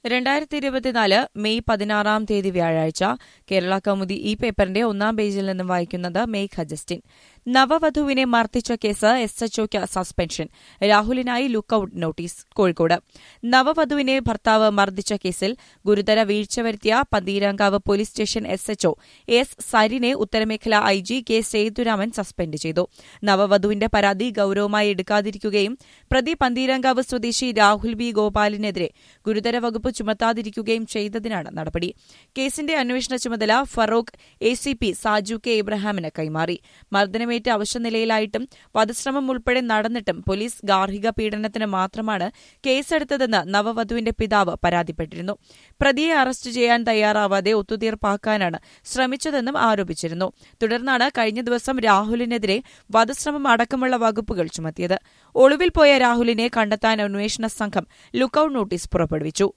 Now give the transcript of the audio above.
രണ്ടായിരത്തി ഇരുപത്തിനാല് മെയ് പതിനാറാം തീയതി വ്യാഴാഴ്ച കേരള കൗമുദി ഈ പേപ്പറിന്റെ ഒന്നാം പേജിൽ നിന്നും വായിക്കുന്നത് മേഘ ജസ്റ്റിൻ നവവധുവിനെ മർദ്ദിച്ച കേസ് എസ് എച്ച്ഒയ്ക്ക് സസ്പെൻഷൻ രാഹുലിനായി ലുക്കൌട്ട് നോട്ടീസ് കോഴിക്കോട് നവവധുവിനെ ഭർത്താവ് മർദ്ദിച്ച കേസിൽ ഗുരുതര വീഴ്ച വരുത്തിയ Pantheerankavu police station S H O S സരിനെ ഉത്തരമേഖല I G K Sethuraman suspend ചെയ്തു നവവധുവിന്റെ പരാതി ഗൌരവമായി എടുക്കാതിരിക്കുകയും പ്രതി പന്തീരാങ്കാവ് സ്വദേശി രാഹുൽ ബി ഗോപാലിനെതിരെ ഗുരുതര വകുപ്പ് ചുമത്താതിരിക്കുകയും ചെയ്തതിനാണ് നടപടി കേസിന്റെ അന്വേഷണ ചുമതല Farook A C P Saju K ഇബ്രാഹിമിന് കൈമാറി മർദ്ദനമേറ്റ് അവശനിലയിലായിട്ടും വധശ്രമം ഉൾപ്പെടെ നടന്നിട്ടും പോലീസ് ഗാർഹിക പീഡനത്തിന് മാത്രമാണ് കേസെടുത്തതെന്ന് നവവധുവിന്റെ പിതാവ് പരാതിപ്പെട്ടിരുന്നു പ്രതിയെ അറസ്റ്റ് ചെയ്യാൻ തയ്യാറാവാതെ ഒത്തുതീർപ്പാക്കാനാണ് ശ്രമിച്ചതെന്നും ആരോപിച്ചിരുന്നു തുടർന്നാണ് കഴിഞ്ഞ ദിവസം രാഹുലിനെതിരെ വധശ്രമം അടക്കമുള്ള വകുപ്പുകൾ ചുമത്തിയത് ഒളിവിൽ പോയ രാഹുലിനെ കണ്ടെത്താൻ അന്വേഷണ സംഘം ലുക്കൌട്ട് നോട്ടീസ് പുറപ്പെടുവിച്ചു